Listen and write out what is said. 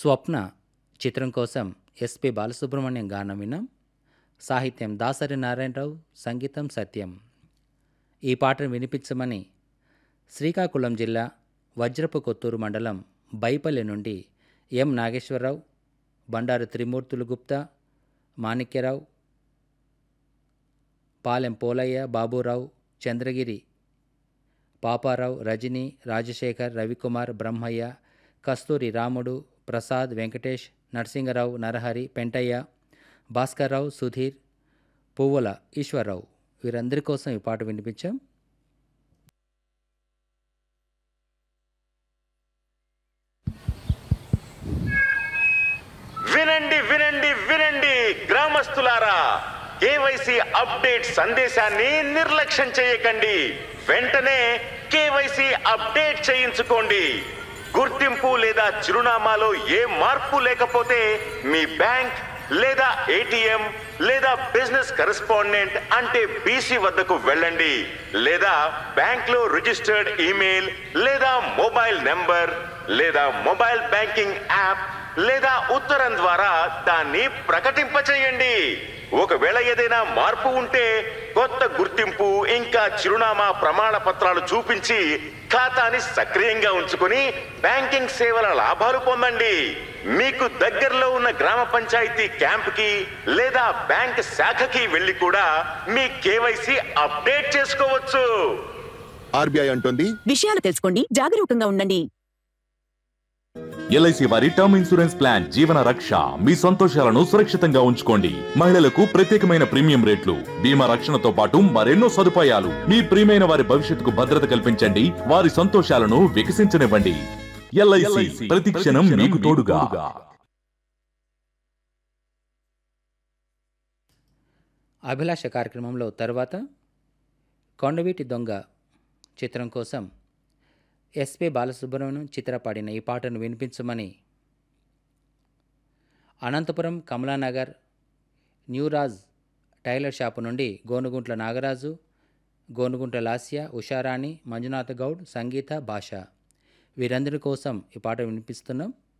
స్వప్న చిత్రం కోసం ఎస్పి బాలసుబ్రహ్మణ్యం గానం విన్నాం సాహిత్యం దాసరి నారాయణరావు సంగీతం సత్యం ఈ పాటను వినిపించమని శ్రీకాకుళం జిల్లా వజ్రపు కొత్తూరు మండలం బైపల్లి నుండి ఎం నాగేశ్వరరావు బండారు త్రిమూర్తులు గుప్తా మాణిక్యరావు పాలెం పోలయ్య బాబురావు చంద్రగిరి పాపారావు రజని రాజశేఖర్ రవికుమార్ బ్రహ్మయ్య కస్తూరి రాముడు ప్రసాద్ వెంకటేష్ నరసింగరావు నరహరి పెంటయ్య భాస్కర్రావు సుధీర్ పువ్వుల ఈశ్వరరావు వీరందరి కోసం ఈ పాట వినిపించాం వినండి వినండి వినండి గ్రామస్తులారా కేవైసీ అప్డేట్ సందేశాన్ని నిర్లక్ష్యం చేయకండి వెంటనే కేవైసీ అప్డేట్ చేయించుకోండి గుర్తింపు లేదా చిరునామాలో ఏ మార్పు లేకపోతే మీ బ్యాంక్ లేదా ఏటీఎం లేదా బిజినెస్ కరెస్పాండెంట్ అంటే బీసీ వద్దకు వెళ్ళండి లేదా బ్యాంక్ లో రిజిస్టర్డ్ ఈమెయిల్ లేదా మొబైల్ నెంబర్ లేదా మొబైల్ బ్యాంకింగ్ యాప్ లేదా ఉత్తరం ద్వారా దాన్ని ప్రకటింపచేయండి ఒకవేళ ఏదైనా మార్పు ఉంటే కొత్త గుర్తింపు ఇంకా చిరునామా ప్రమాణ పత్రాలు చూపించి ఖాతాని సక్రియంగా ఉంచుకుని బ్యాంకింగ్ సేవల లాభాలు పొందండి మీకు దగ్గరలో ఉన్న గ్రామ పంచాయతీ క్యాంప్కి లేదా బ్యాంక్ శాఖకి వెళ్ళి కూడా మీ కేవైసీ అప్డేట్ చేసుకోవచ్చు ఆర్బీఐ అంటుంది విషయాలు తెలుసుకోండి జాగరూకంగా ఉండండి ఎల్ఐసి వారి టర్మ్ ఇన్సూరెన్స్ ప్లాన్ జీవన రక్ష మీ సంతోషాలను సురక్షితంగా ఉంచుకోండి మహిళలకు ప్రత్యేకమైన ప్రీమియం రేట్లు బీమా రక్షణతో పాటు మరెన్నో సదుపాయాలు మీ ప్రియమైన వారి భవిష్యత్తుకు భద్రత కల్పించండి వారి సంతోషాలను వికసించనివ్వండి ఎల్ఐసి ప్రతి క్షణం మీకు తోడుగా అభిలాష కార్యక్రమంలో తర్వాత కొండవీటి దొంగ చిత్రం కోసం ఎస్పి బాలసుబ్రహ్మణ్యం చిత్ర పాడిన ఈ పాటను వినిపించమని అనంతపురం కమలానగర్ న్యూరాజ్ టైలర్ షాపు నుండి గోనుగుంట్ల నాగరాజు గోనుగుంట్ల లాస్య ఉషారాణి మంజునాథ్ గౌడ్ సంగీత భాష వీరందరి కోసం ఈ పాట వినిపిస్తున్నాం